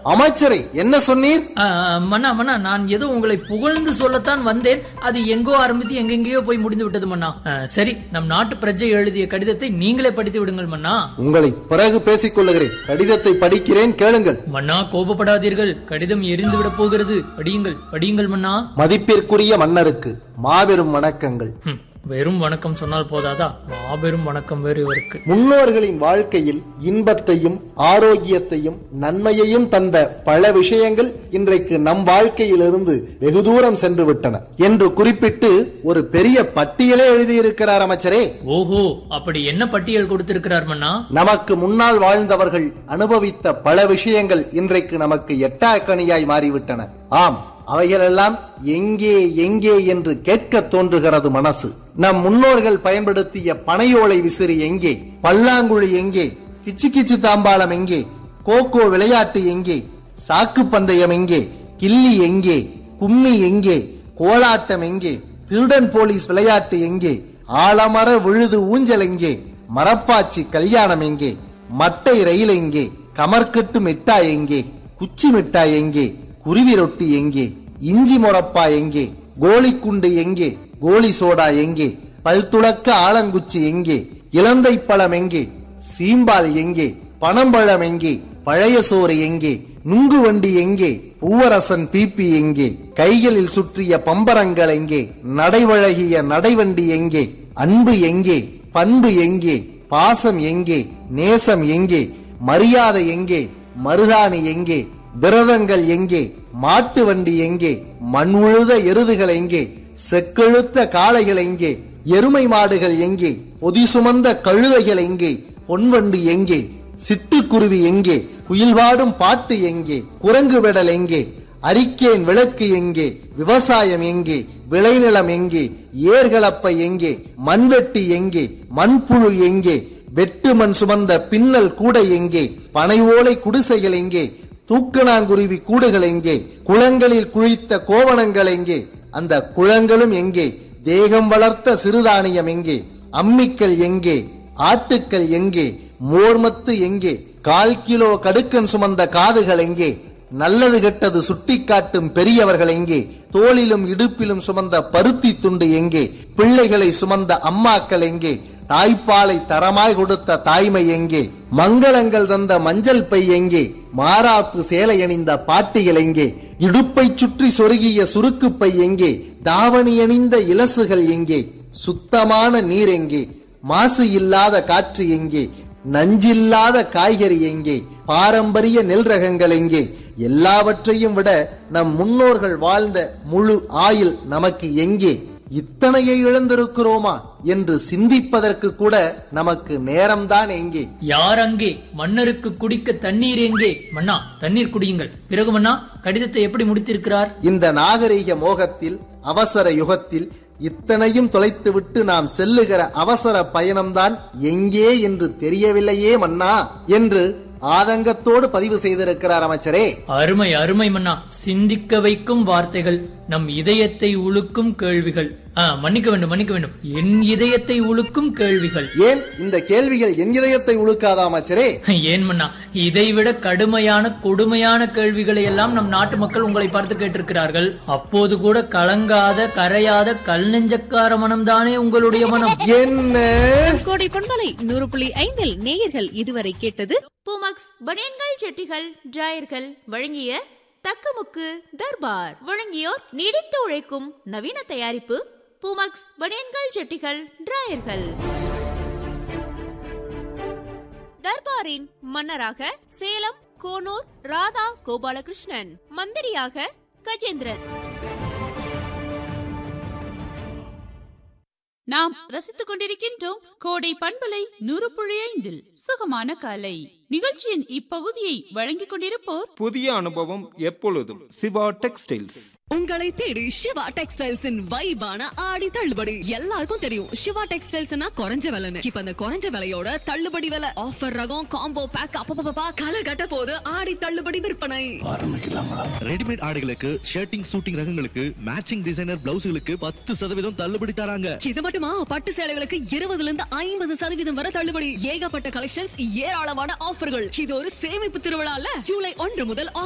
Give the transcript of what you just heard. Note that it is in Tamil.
அமைச்சரே என்ன சொன்னீர் ஆ, மன்னா மன்னா நான் ஏதோ உங்களை புகழ்ந்து சொல்லத்தான் வந்தேன் அது எங்கோ ஆரம்பித்து எங்கெங்கேயோ போய் முடிந்து விட்டது மன்னா ஆ, சரி நம் நாட்டு பிரஜை எழுதிய கடிதத்தை நீங்களே படித்து விடுங்கள் மன்னா உங்களை பிறகு பேசிக் கொள்ளுகிறேன் கடிதத்தை படிக்கிறேன் கேளுங்கள் மன்னா கோபப்படாதீர்கள் கடிதம் எரிந்து விட போகிறது படியுங்கள் படியுங்கள் மன்னா மதிப்பிற்குரிய மன்னருக்கு மாபெரும் வணக்கங்கள் ஹம், வெறும் வணக்கம் சொன்னால் போதாதா மாபெரும் வணக்கம் வேறு இவருக்கு முன்னோர்களின் வாழ்க்கையில் இன்பத்தையும் ஆரோக்கியத்தையும் நன்மையையும் தந்த பல விஷயங்கள் இன்றைக்கு நம் வாழ்க்கையிலிருந்து வெகு தூரம் சென்று விட்டன என்று குறிப்பிட்டு ஒரு பெரிய பட்டியலே எழுதியிருக்கிறார் அமைச்சரே ஓஹோ அப்படி என்ன பட்டியல் கொடுத்திருக்கிறார் மன்னா நமக்கு முன்னால் வாழ்ந்தவர்கள் அனுபவித்த பல விஷயங்கள் இன்றைக்கு நமக்கு எட்டாக்கனியாய் மாறிவிட்டன ஆம் அவைகளெல்லாம் எங்கே எங்கே என்று கேட்க தோன்றுகிறது மனசு நம் முன்னோர்கள் பயன்படுத்திய பனையோலை விசிறி எங்கே பல்லாங்குழி எங்கே கிச்சு கிச்சு தாம்பாளம் எங்கே கோகோ விளையாட்டு எங்கே சாக்கு பந்தயம் எங்கே கில்லி எங்கே கும்மி எங்கே கோலாட்டம் எங்கே திருடன் போலீஸ் விளையாட்டு எங்கே ஆலமர விழுது ஊஞ்சல் எங்கே மரப்பாச்சி கல்யாணம் எங்கே மட்டை ரயில் எங்கே கமர்கட்டு மிட்டாய் எங்கே குச்சி மிட்டாய் எங்கே குருவி ரொட்டி எங்கே இஞ்சி மொரப்பா எங்கே கோலிக்குண்டு எங்கே கோலி சோடா எங்கே பல் துளக்க ஆலங்குச்சி எங்கே இலந்தை பழம் எங்கே சீம்பால் எங்கே பனம்பழம் எங்கே பழைய சோறு எங்கே நுங்கு வண்டி எங்கே பூவரசன் பீப்பி எங்கே கைகளில் சுற்றிய பம்பரங்கள் எங்கே நடைவழகிய நடைவண்டி எங்கே அன்பு எங்கே பண்பு எங்கே பாசம் எங்கே நேசம் எங்கே மரியாதை எங்கே மருதாணி எங்கே விரதங்கள் எங்கே மாட்டு வண்டி எங்கே மண் உழுத எருதுகள் எங்கே செக்கெழுத்த காளைகள் எங்கே எருமை மாடுகள் எங்கே பொதி சுமந்த கழுதைகள் எங்கே பொன்வண்டி எங்கே சிட்டுக்குருவி எங்கே குயில்வாடும் பாட்டு எங்கே குரங்கு விடல் எங்கே அரிக்கேன் விளக்கு எங்கே விவசாயம் எங்கே விளைநிலம் எங்கே ஏர்களப்பை எங்கே மண்வெட்டி எங்கே மண்புழு எங்கே வெட்டு மண் சுமந்த பின்னல் கூடை எங்கே பனை ஓலை குடிசைகள் எங்கே தூக்கணாங்குருவி கூடுகள் எங்கே குளங்களில் குழித்த கோவணங்கள் எங்கே அந்த குளங்களும் எங்கே தேகம் வளர்த்த சிறுதானியம் எங்கே அம்மிக்கல் எங்கே ஆட்டுக்கள் எங்கே மோர்மத்து எங்கே கால் கிலோ கடுக்கன் சுமந்த காதுகள் எங்கே நல்லது கெட்டது சுட்டிக்காட்டும் பெரியவர்கள் எங்கே தோளிலும் இடுப்பிலும் சுமந்த பருத்தி துண்டு எங்கே பிள்ளைகளை சுமந்த அம்மாக்கள் எங்கே தாய்ப்பாலை தரமாய் கொடுத்த தாய்மை எங்கே மங்களங்கள் தந்த மஞ்சள் பை எங்கே மாறாப்பு சேலை அணிந்த பாட்டிகள் எங்கே இடுப்பை சுற்றி சொருகிய சுருக்கு பை எங்கே தாவணி அணிந்த இலசுகள் எங்கே சுத்தமான நீர் எங்கே மாசு இல்லாத காற்று எங்கே நஞ்சில்லாத காய்கறி எங்கே பாரம்பரிய நெல் ரகங்கள் எங்கே எல்லாவற்றையும் விட நம் முன்னோர்கள் வாழ்ந்த முழு ஆயுள் நமக்கு எங்கே இத்தனையை இழந்திருக்கிறோமா என்று சிந்திப்பதற்கு கூட நமக்கு நேரம்தான் எங்கே யார் அங்கே மன்னருக்கு குடிக்க தண்ணீர் எங்கே மன்னா தண்ணீர் குடியுங்கள் பிறகு மன்னா கடிதத்தை எப்படி முடித்திருக்கிறார் இந்த நாகரிக மோகத்தில் அவசர யுகத்தில் இத்தனையும் தொலைத்துவிட்டு நாம் செல்லுகிற அவசர பயணம்தான் எங்கே என்று தெரியவில்லையே மன்னா என்று ஆதங்கத்தோடு பதிவு செய்திருக்கிறார் அமைச்சரே அருமை அருமை மன்னா சிந்திக்க வைக்கும் வார்த்தைகள் நம் இதயத்தை உழுக்கும் கேள்விகள் ஆ, மன்னிக்க வேண்டும் மன்னிக்க வேண்டும் என் இதயத்தை உழுக்கும் கேள்விகள் ஏன் இந்த கேள்விகள் என் இதயத்தை உழுக்காதா அமைச்சரே ஏன் மன்னா இதைவிட கடுமையான கொடுமையான கேள்விகளை எல்லாம் நம் நாட்டு மக்கள் உங்களை பார்த்து கேட்டிருக்கிறார்கள் அப்போது கூட கலங்காத கரையாத கல் நெஞ்சக்கார மனம்தானே உங்களுடைய மனம் என்ன கோடை பொன்மலை நூறு புள்ளி ஐந்தில் நேயர்கள் இதுவரை கேட்டது பூமக்ஸ் பனியன்கள் செட்டிகள் டிராயர்கள் வழங்கிய தக்கமுக்கு தர்பார் வழங்கியோர் நீடித்து உழைக்கும் நவீன தயாரிப்பு பூமக்ஸ் பனியன்கள் செட்டிகள் டிராயர்கள் தர்பாரின் மன்னராக சேலம் கோனூர் ராதா கோபாலகிருஷ்ணன் மந்திரியாக கஜேந்திரன் நாம் ரசித்துக் கொண்டிருக்கின்றோம் கோடை பண்பலை நூறு புள்ளி ஐந்தில் சுகமான காலை நிகழ்ச்சியின் இப்பகுதியை வழங்கிக் கொண்டிருப்போர் புதிய அனுபவம் எப்பொழுதும் சிவா டெக்ஸ்டைல்ஸ் உங்களை தேடி சிவா டெக்ஸ்டைல்ஸின் வைபான ஆடி தள்ளுபடி எல்லாருக்கும் தெரியும் சிவா டெக்ஸ்டைல்ஸ்னா குறைஞ்ச விலைன்னு இப்ப அந்த குறைஞ்ச விலையோட தள்ளுபடி விலை ஆஃபர் ரகம் காம்போ பேக் அப்பப்பா களை கட்ட போது ஆடி தள்ளுபடி விற்பனை ரெடிமேட் ஆடைகளுக்கு ஷர்ட்டிங் சூட்டிங் ரகங்களுக்கு மேட்சிங் டிசைனர் பிளவுஸ்களுக்கு பத்து சதவீதம் தள்ளுபடி தராங்க இது மட்டுமா பட்டு சேலைகளுக்கு இருபதுல இருந்து ஐம்பது சதவீதம் வரை தள்ளுபடி ஏகப்பட்ட கலெக்ஷன்ஸ் ஏராளமான ஆஃபர்கள் இது ஒரு சேமிப்பு திருவிழால ஜூலை ஒன்று முதல்